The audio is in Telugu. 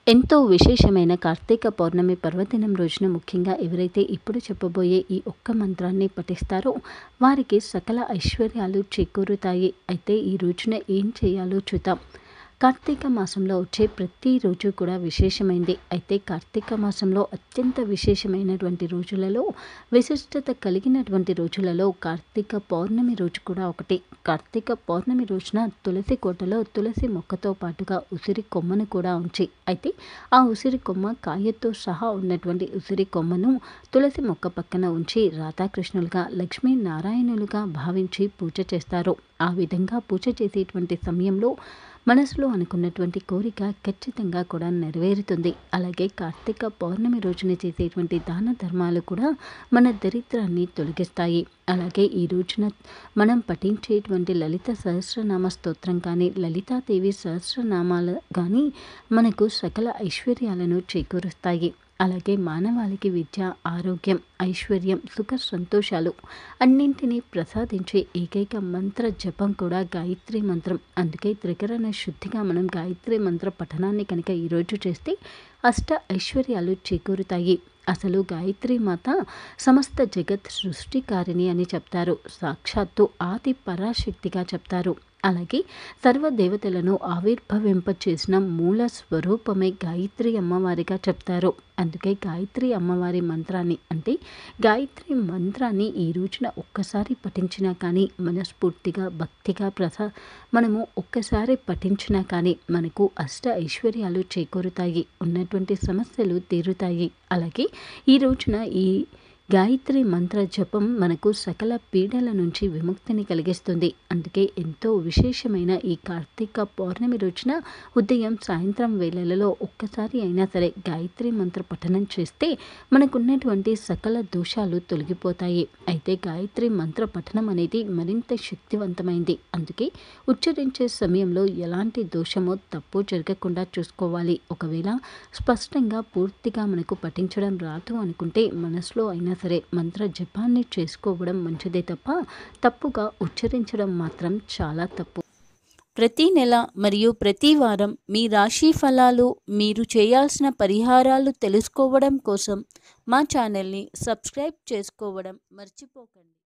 ఎంతో విశేషమైన కార్తీక పౌర్ణమి పర్వదినం రోజున ముఖ్యంగా ఎవరైతే ఇప్పుడు చెప్పబోయే ఈ ఒక్క మంత్రాన్ని పఠిస్తారో వారికి సకల ఐశ్వర్యాలు చేకూరుతాయి అయితే ఈ రోజున ఏం చేయాలో చూద్దాం కార్తీక మాసంలో వచ్చే ప్రతిరోజు కూడా విశేషమైంది అయితే కార్తీక మాసంలో అత్యంత విశేషమైనటువంటి రోజులలో విశిష్టత కలిగినటువంటి రోజులలో కార్తీక పౌర్ణమి రోజు కూడా ఒకటి కార్తీక పౌర్ణమి రోజున తులసి కోటలో తులసి మొక్కతో పాటుగా ఉసిరి కొమ్మను కూడా ఉంచి అయితే ఆ ఉసిరి కొమ్మ కాయతో సహా ఉన్నటువంటి ఉసిరి కొమ్మను తులసి మొక్క పక్కన ఉంచి రాధాకృష్ణులుగా లక్ష్మీ నారాయణులుగా భావించి పూజ చేస్తారు ఆ విధంగా పూజ చేసేటువంటి సమయంలో మనసులో అనుకున్నటువంటి కోరిక ఖచ్చితంగా కూడా నెరవేరుతుంది అలాగే కార్తీక పౌర్ణమి రోజున చేసేటువంటి దాన ధర్మాలు కూడా మన దరిద్రాన్ని తొలగిస్తాయి అలాగే ఈ రోజున మనం పఠించేటువంటి లలిత సహస్రనామ స్తోత్రం కానీ లలితాదేవి సహస్రనామాలు కానీ మనకు సకల ఐశ్వర్యాలను చేకూరుస్తాయి అలాగే మానవాళికి విద్య ఆరోగ్యం ఐశ్వర్యం సుఖ సంతోషాలు అన్నింటినీ ప్రసాదించే ఏకైక మంత్ర జపం కూడా గాయత్రి మంత్రం అందుకే త్రికరణ శుద్ధిగా మనం గాయత్రి మంత్ర పఠనాన్ని కనుక ఈరోజు చేస్తే అష్ట ఐశ్వర్యాలు చేకూరుతాయి అసలు గాయత్రి మాత సమస్త జగత్ సృష్టికారిణి అని చెప్తారు సాక్షాత్తు ఆది పరాశక్తిగా చెప్తారు అలాగే సర్వదేవతలను ఆవిర్భవింప చేసిన మూల స్వరూపమే గాయత్రి అమ్మవారిగా చెప్తారు అందుకే గాయత్రి అమ్మవారి మంత్రాన్ని అంటే గాయత్రి మంత్రాన్ని ఈ రోజున ఒక్కసారి పఠించినా కానీ మనస్ఫూర్తిగా భక్తిగా ప్రసా మనము ఒక్కసారి పఠించినా కానీ మనకు అష్ట ఐశ్వర్యాలు చేకూరుతాయి ఉన్నటువంటి సమస్యలు తీరుతాయి అలాగే ఈ రోజున ఈ గాయత్రి మంత్ర జపం మనకు సకల పీడల నుంచి విముక్తిని కలిగిస్తుంది అందుకే ఎంతో విశేషమైన ఈ కార్తీక పౌర్ణమి రోజున ఉదయం సాయంత్రం వేళలలో ఒక్కసారి అయినా సరే గాయత్రి మంత్ర పఠనం చేస్తే మనకున్నటువంటి సకల దోషాలు తొలగిపోతాయి అయితే గాయత్రి మంత్ర పఠనం అనేది మరింత శక్తివంతమైంది అందుకే ఉచ్చరించే సమయంలో ఎలాంటి దోషమో తప్పు జరగకుండా చూసుకోవాలి ఒకవేళ స్పష్టంగా పూర్తిగా మనకు పఠించడం రాదు అనుకుంటే మనసులో అయినా సరే మంత్ర జపాన్ని చేసుకోవడం మంచిదే తప్ప తప్పుగా ఉచ్చరించడం మాత్రం చాలా తప్పు ప్రతి నెల మరియు ప్రతి వారం మీ రాశి ఫలాలు మీరు చేయాల్సిన పరిహారాలు తెలుసుకోవడం కోసం మా ఛానల్ని సబ్స్క్రైబ్ చేసుకోవడం మర్చిపోకండి